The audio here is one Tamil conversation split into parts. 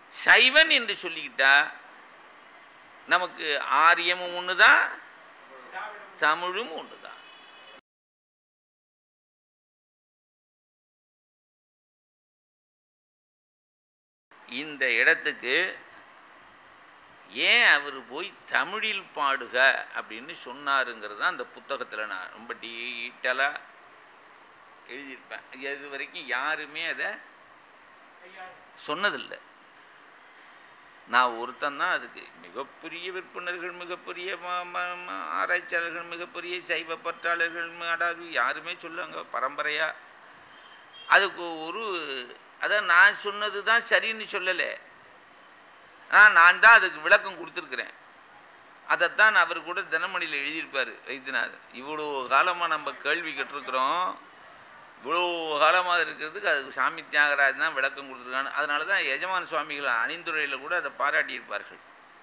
சைவன் என்று சொல்லிக்கிட்டா நமக்கு ஆரியமும் ஒன்று தான் தமிழும் ஒன்று தான் இந்த இடத்துக்கு ஏன் அவர் போய் தமிழில் பாடுக அப்படின்னு சொன்னாருங்கிறது தான் அந்த புத்தகத்தில் நான் ரொம்ப டீட்டெயிலாக எழுதியிருப்பேன் இது வரைக்கும் யாருமே அதை சொன்னதில்லை நான் ஒருத்தன் தான் அதுக்கு மிகப்பெரிய விற்பனர்கள் மிகப்பெரிய ம- ம- ம- ஆராய்ச்சியாளர்கள் மிகப்பெரிய சைவ பற்றாளர்கள் ம- அதாவது யாருமே சொல்லுவாங்க பரம்பரையாக அதுக்கு ஒரு அதான் நான் சொன்னது தான் சரின்னு சொல்லலை ஆனால் நான் தான் அதுக்கு விளக்கம் கொடுத்துருக்குறேன் அதைத்தான் அவர் கூட தினமணியில் எழுதியிருப்பார் வைத்தியநாதன் இவ்வளோ காலமாக நம்ம கேள்வி கேட்டிருக்கிறோம் இவ்வளோ காலமாக இருக்கிறதுக்கு அதுக்கு சாமி தியாகராஜ் தான் விளக்கம் கொடுத்துருக்காங்க அதனால தான் எஜமான் சுவாமிகள் அணிந்துரையில் கூட அதை பாராட்டியிருப்பார்கள்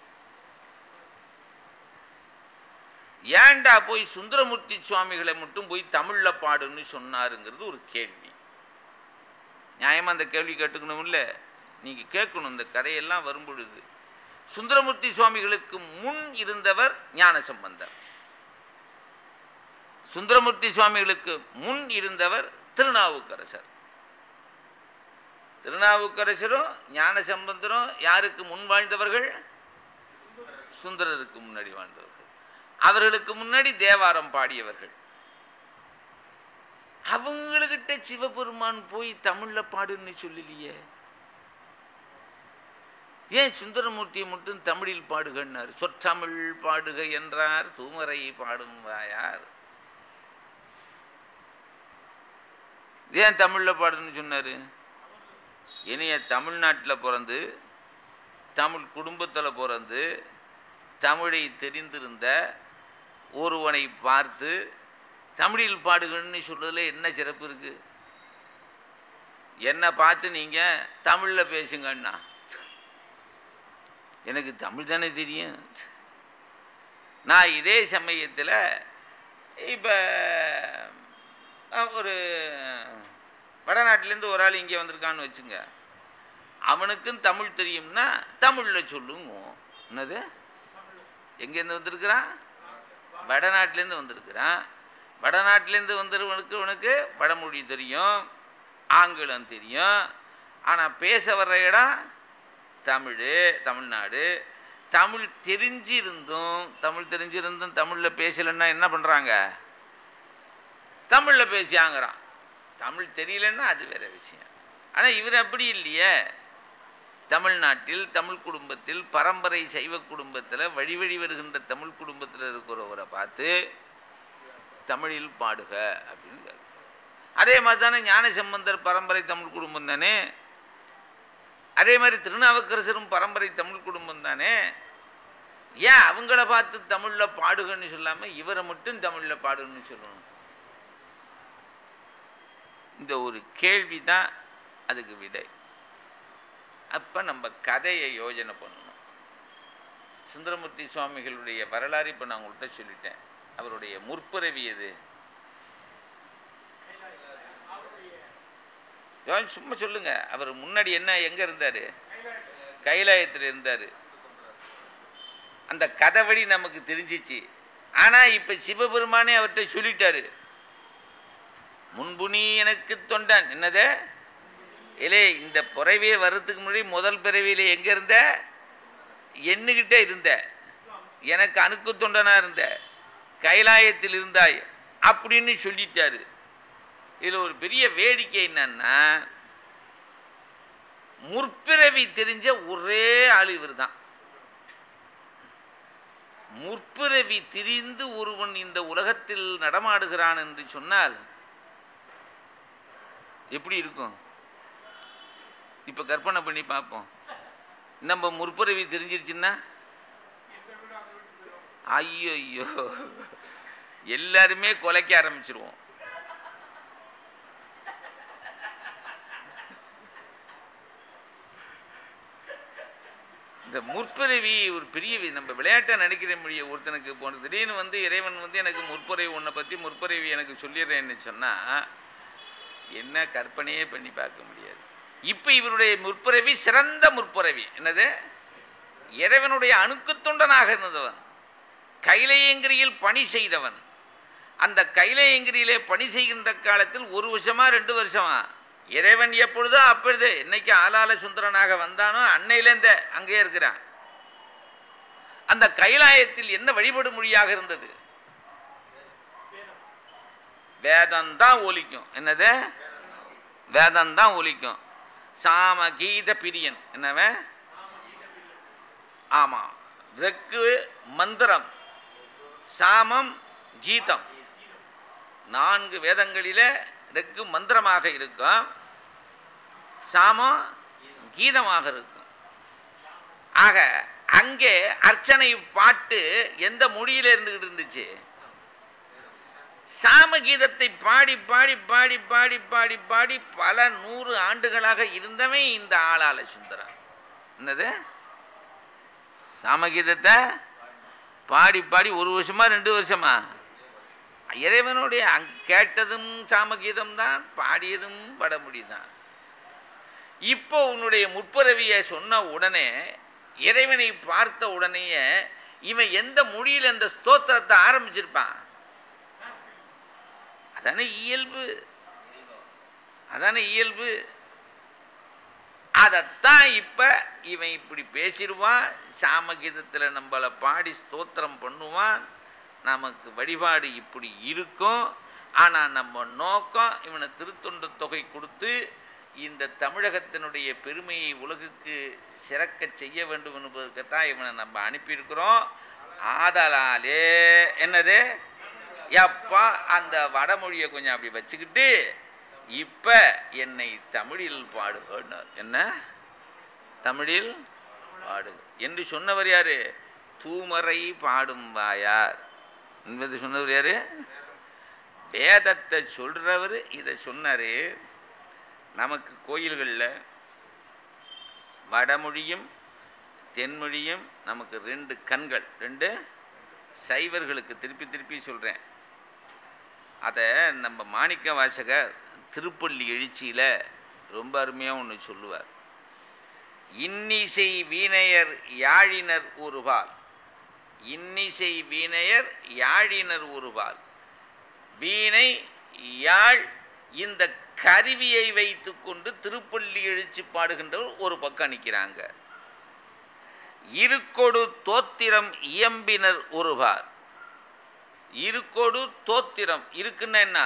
ஏன்டா போய் சுந்தரமூர்த்தி சுவாமிகளை மட்டும் போய் தமிழில் பாடுன்னு சொன்னாருங்கிறது ஒரு கேள்வி நியாயமாக அந்த கேள்வி கேட்டுக்கணும்ல நீங்கள் கேட்கணும் இந்த கதையெல்லாம் வரும் பொழுது சுந்தரமூர்த்தி சுவாமிகளுக்கு முன் இருந்தவர் ஞானசம்பந்தர் சுந்தரமூர்த்தி சுவாமிகளுக்கு முன் இருந்தவர் திருநாவுக்கரசர் திருநாவுக்கரசரும் ஞானசம்பந்தரும் யாருக்கு முன் வாழ்ந்தவர்கள் சுந்தரருக்கு முன்னாடி வாழ்ந்தவர்கள் அவர்களுக்கு முன்னாடி தேவாரம் பாடியவர்கள் அவங்கக்கிட்ட சிவபெருமான் போய் தமிழ்ல பாடுன்னு சொல்லலையே ஏன் சுந்தரமூர்த்தியை மட்டும் தமிழில் பாடுகன்னார் சொற்றமிழ் பாடுக என்றார் தூமரை பாடும் வாயார் ஏன் தமிழில் பாடுன்னு சொன்னார் இனிய தமிழ்நாட்டில் பிறந்து தமிழ் குடும்பத்தில் பிறந்து தமிழை தெரிந்திருந்த ஒருவனை பார்த்து தமிழில் பாடுகன்னு சொல்றதுல என்ன சிறப்பு இருக்கு என்னை பார்த்து நீங்கள் தமிழில் பேசுங்கண்ணா எனக்கு தமிழ் தானே தெரியும் நான் இதே சமயத்தில் இப்போ ஒரு வடநாட்டிலேருந்து ஒரு ஆள் இங்கே வந்திருக்கான்னு வச்சுங்க அவனுக்கும் தமிழ் தெரியும்னா தமிழில் சொல்லுங்க என்னது எங்கேருந்து வந்திருக்கிறான் வடநாட்டிலேருந்து வந்திருக்கிறான் வடநாட்டிலேருந்து வந்தவனுக்கு உனக்கு வடமொழி தெரியும் ஆங்கிலம் தெரியும் ஆனால் பேச வர்ற இடம் தமிழ் தமிழ்நாடு தமிழ் தெரிஞ்சிருந்தும் தமிழ் தெரிஞ்சிருந்தும் தமிழில் பேசலைன்னா என்ன பண்ணுறாங்க தமிழில் பேசியாங்கிறான் தமிழ் தெரியலன்னா அது வேற விஷயம் ஆனால் இவர் அப்படி இல்லையே தமிழ்நாட்டில் தமிழ் குடும்பத்தில் பரம்பரை சைவ குடும்பத்தில் வழி வழி வருகின்ற தமிழ் குடும்பத்தில் இருக்கிறவரை பார்த்து தமிழில் பாடுக அப்படின்னு கேட்குறாரு. அதே மாதிரி தானே ஞானசம்பந்தர் பரம்பரை தமிழ் குடும்பம் தானே அதே மாதிரி திருநாவுக்கரசரும் பரம்பரை தமிழ் குடும்பம் தானே ஏன் அவங்கள பார்த்து தமிழில் பாடுகன்னு சொல்லாமல் இவரை மட்டும் தமிழில் பாடுன்னு சொல்லணும் இந்த ஒரு கேள்வி தான் அதுக்கு விடை அப்போ நம்ம கதையை யோஜனை பண்ணணும் சுந்தரமூர்த்தி சுவாமிகளுடைய வரலாறு இப்போ நான் உங்கள்கிட்ட சொல்லிட்டேன் அவருடைய முற்பிறவி எது யோசி- சும்மா சொல்லுங்க அவர் முன்னாடி என்ன எங்க இருந்தாரு கைலாயத்தில் இருந்தார் அந்த கதை வழி நமக்கு தெரிஞ்சிச்சு ஆனால் இப்போ சிவபெருமானே அவர்கிட்ட சொல்லிட்டாரு முன்பு நீ எனக்கு தொண்டன் என்னது இலே இந்த பிறவியை வர்றதுக்கு முன்னாடி முதல் பிறவியில் எங்கே இருந்த என்னகிட்ட இருந்த எனக்கு அணுக்கு தொண்டனாக இருந்த கைலாயத்தில் இருந்தாய் அப்படின்னு சொல்லிட்டாரு இதில் ஒரு பெரிய வேடிக்கை என்னன்னா முற்பிறவி தெரிஞ்ச ஒரே ஆள் இவர் தான் முற்பிறவி திரிந்து ஒருவன் இந்த உலகத்தில் நடமாடுகிறான் என்று சொன்னால் எப்படி இருக்கும் இப்போ கற்பனை பண்ணி பார்ப்போம் நம்ம முற்பிறவி தெரிஞ்சிருச்சுன்னா ஐயோ ஐயோ எல்லாருமே கொலைக்க ஆரம்பிச்சிருவோம் இந்த முற்பிறவி ஒரு பெரிய வி- நம்ம விளையாட்டை நினைக்கிற முடிய ஒருத்தனுக்கு போன திடீர்னு வந்து இறைவன் வந்து எனக்கு முற்பிறவி உன்னை பற்றி முற்பிறவி எனக்கு சொல்லிடுறேன்னு சொன்னால் என்ன கற்பனையே பண்ணி பார்க்க முடியாது இப்போ இவருடைய முற்பிறவி சிறந்த முற்பிறவி என்னது இறைவனுடைய அணுக்குத்துண்டனாக இருந்தவன் கைலையங்கிரியில் பணி செய்தவன் அந்த கைலையங்கிரியிலே பணி செய்கின்ற காலத்தில் ஒரு வருஷமா ரெண்டு வருஷமா இறைவன் எப்பொழுதோ அப்பொழுது இன்னைக்கு ஆளால சுந்தரனாக வந்தானோ அன்னையிலேருந்தே அங்கே இருக்கிறான் அந்த கைலாயத்தில் என்ன வழிபடு மொழியாக இருந்தது வேதம் தான் ஒலிக்கும் என்னது வேதம் தான் ஒலிக்கும் சாம கீத பிரியன் என்னவன் ஆமாம் ரெக்கு மந்திரம் சாமம் கீதம் நான்கு வேதங்களிலே ரெக்கு மந்திரமாக இருக்கும் சாமம் கீதமாக இருக்கும் ஆக அங்கே அர்ச்சனை பாட்டு எந்த மொழியில இருந்துகிட்டு இருந்துச்சு சாமகீதத்தை பாடி பாடி பாடி பாடி பாடி பாடி பல நூறு ஆண்டுகளாக இருந்தவன் இந்த ஆளால சுந்தரம் என்னது சாமகீதத்தை பாடி பாடி ஒரு வருஷமா ரெண்டு வருஷமா இறைவனுடைய அங் கேட்டதும் சாமகீதம் தான் பாடியதும் வடமொழி தான் இப்போ உன்னுடைய முற்பரவியை சொன்ன உடனே இறைவனை பார்த்த உடனேயே இவன் எந்த மொழியில் அந்த ஸ்தோத்திரத்தை ஆரம்பிச்சிருப்பான் அதானே இயல்பு அதானே இயல்பு அதைத்தான் இப்போ இவன் இப்படி பேசிடுவான் சாமகீதத்தில் நம்மளை பாடி ஸ்தோத்திரம் பண்ணுவான் நமக்கு வழிபாடு இப்படி இருக்கும் ஆனால் நம்ம நோக்கம் இவனை திருத்தொண்டு தொகை கொடுத்து இந்த தமிழகத்தினுடைய பெருமையை உலகுக்கு சிறக்க செய்ய வேண்டும் என்பதற்குத்தான் இவனை நம்ம அனுப்பியிருக்கிறோம் ஆதலாலே என்னது எப்பா அந்த வடமொழியை கொஞ்சம் அப்படி வச்சுக்கிட்டு இப்போ என்னை தமிழில் பாடுகன்னார் என்ன தமிழில் பாடு என்று சொன்னவர் யாரு தூமறை பாடும் வாயார் என்பது சொன்னவர் யாரு வேதத்தை சொல்றவர் இதை சொன்னார் நமக்கு கோயில்களில் வடமொழியும் தென்மொழியும் நமக்கு ரெண்டு கண்கள் ரெண்டு சைவர்களுக்கு திருப்பி திருப்பி சொல்கிறேன் அதை நம்ம மாணிக்க வாசகர் திருப்பள்ளி எழுச்சியில் ரொம்ப அருமையாக ஒன்று சொல்லுவார் இன்னிசை வீணையர் யாழினர் ஒருபால் இன்னிசை வீணையர் யாழினர் ஒருபால் வீணை யாழ் இந்த கருவியை வைத்துக்கொண்டு திருப்பள்ளி எழுச்சி பாடுகின்றவர் ஒரு பக்கம் நிற்கிறாங்க இருக்கொடு தோத்திரம் இயம்பினர் ஒருபார் இருக்கொடு தோத்திரம் இருக்குன்னா என்ன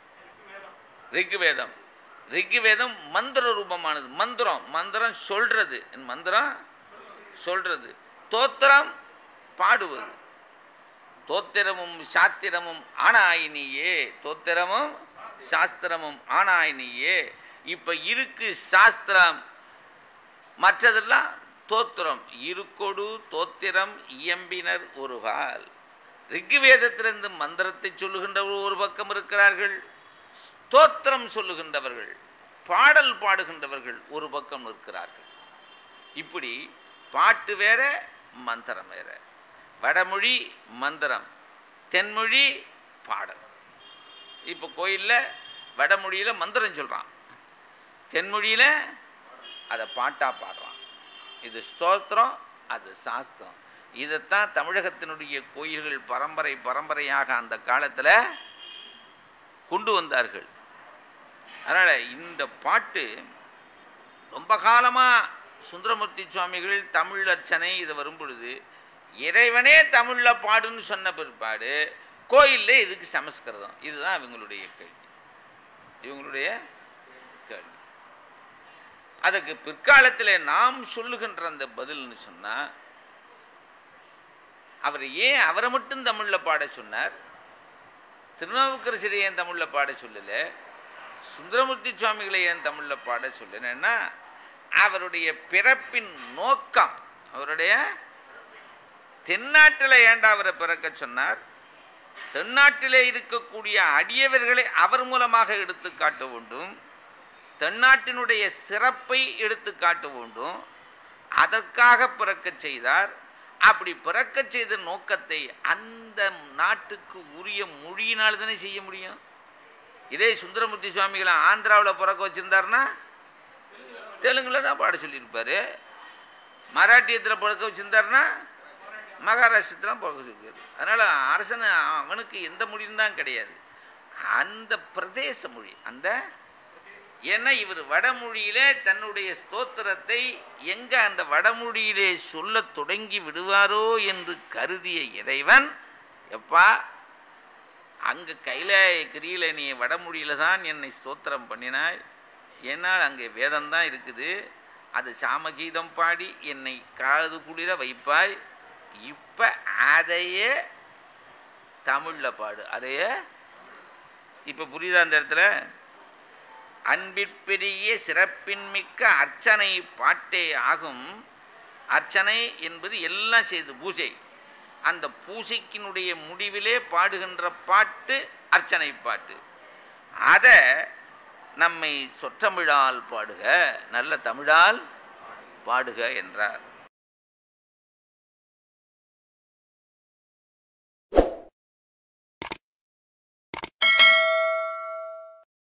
ரிக்வேதம் ரிக்வேதம் மந்திர ரூபமானது மந்திரம் மந்திரம் சொல்றது மந்திரம் சொல்றது தோத்திரம் பாடுவது தோத்திரமும் சாத்திரமும் ஆனாயினியே தோத்திரமும் சாஸ்திரமும் ஆனாயினியே இப்போ இருக்கு சாஸ்திரம் மற்றதெல்லாம் தோத்திரம் இருக்கொடு தோத்திரம் இயம்பினர் ஒருகால் ரிக்வேதத்திலிருந்து மந்திரத்தை சொல்லுகின்றவர் ஒரு பக்கம் இருக்கிறார்கள் ஸ்தோத்திரம் சொல்லுகின்றவர்கள் பாடல் பாடுகின்றவர்கள் ஒரு பக்கம் இருக்கிறார்கள் இப்படி பாட்டு வேற மந்திரம் வேற வடமொழி மந்திரம் தென்மொழி பாடல் இப்போ கோயிலில் வடமொழியில் மந்திரம் சொல்கிறான் தென்மொழியில் அதை பாட்டாக பாடுறான் இது ஸ்தோத்திரம் அது சாஸ்திரம் இதைத்தான் தமிழகத்தினுடைய கோயில்கள் பரம்பரை பரம்பரையாக அந்த காலத்தில் கொண்டு வந்தார்கள் அதனால் இந்த பாட்டு ரொம்ப காலமாக சுந்தரமூர்த்தி சுவாமிகள் தமிழ் அர்ச்சனை இது வரும் பொழுது இறைவனே தமிழில் பாடுன்னு சொன்ன பிற்பாடு கோயிலில் இதுக்கு சமஸ்கிருதம் இதுதான் இவங்களுடைய கேள்வி இவங்களுடைய கேள்வி அதுக்கு பிற்காலத்தில் நாம் சொல்லுகின்ற அந்த பதில்னு சொன்னால் அவர் ஏன் அவரை மட்டும் தமிழில் பாட சொன்னார் திருநாவுக்கரசரை ஏன் தமிழில் பாட சொல்லலை சுந்தரமூர்த்தி சுவாமிகளை ஏன் தமிழில் பாட சொல்லலைன்னா அவருடைய பிறப்பின் நோக்கம் அவருடைய தென்னாட்டில் ஏண்டா அவரை பிறக்க சொன்னார் தென்னாட்டிலே இருக்கக்கூடிய அடியவர்களை அவர் மூலமாக எடுத்து காட்ட வேண்டும் தென்னாட்டினுடைய சிறப்பை எடுத்து காட்ட வேண்டும் அதற்காக பிறக்க செய்தார் அப்படி பிறக்க செய்த நோக்கத்தை அந்த நாட்டுக்கு உரிய மொழியினால் தானே செய்ய முடியும் இதே சுந்தரமூர்த்தி சுவாமிகளை ஆந்திராவில் பிறக்க வச்சிருந்தாருன்னா தெலுங்கில் தான் பாட சொல்லியிருப்பார் மராட்டியத்தில் பழக்க வச்சுருந்தாருன்னா மகாராஷ்டிரத்தில் பழக்க வச்சுருக்காரு அதனால் அரசன் அவனுக்கு எந்த மொழியும் தான் கிடையாது அந்த பிரதேச மொழி அந்த ஏன்னா இவர் வடமொழியிலே தன்னுடைய ஸ்தோத்திரத்தை எங்கே அந்த வடமொழியிலே சொல்லத் தொடங்கி விடுவாரோ என்று கருதிய இறைவன் எப்பா அங்கே கைலாய கிரியில நீ வடமொழியில் தான் என்னை ஸ்தோத்திரம் பண்ணினாய் ஏன்னால் அங்கே வேதம்தான் இருக்குது அது சாமகீதம் பாடி என்னை காது குளிர வைப்பாய் இப்போ அதையே தமிழில் பாடு அதையே இப்போ புரியுதா அந்த இடத்துல அன்பிற்பெரிய சிறப்பின்மிக்க அர்ச்சனை பாட்டே ஆகும் அர்ச்சனை என்பது எல்லாம் செய்து பூஜை அந்த பூசைக்கினுடைய முடிவிலே பாடுகின்ற பாட்டு அர்ச்சனை பாட்டு அதை நம்மை சொற்றமிழால் பாடுக நல்ல தமிழால் பாடுக என்றார்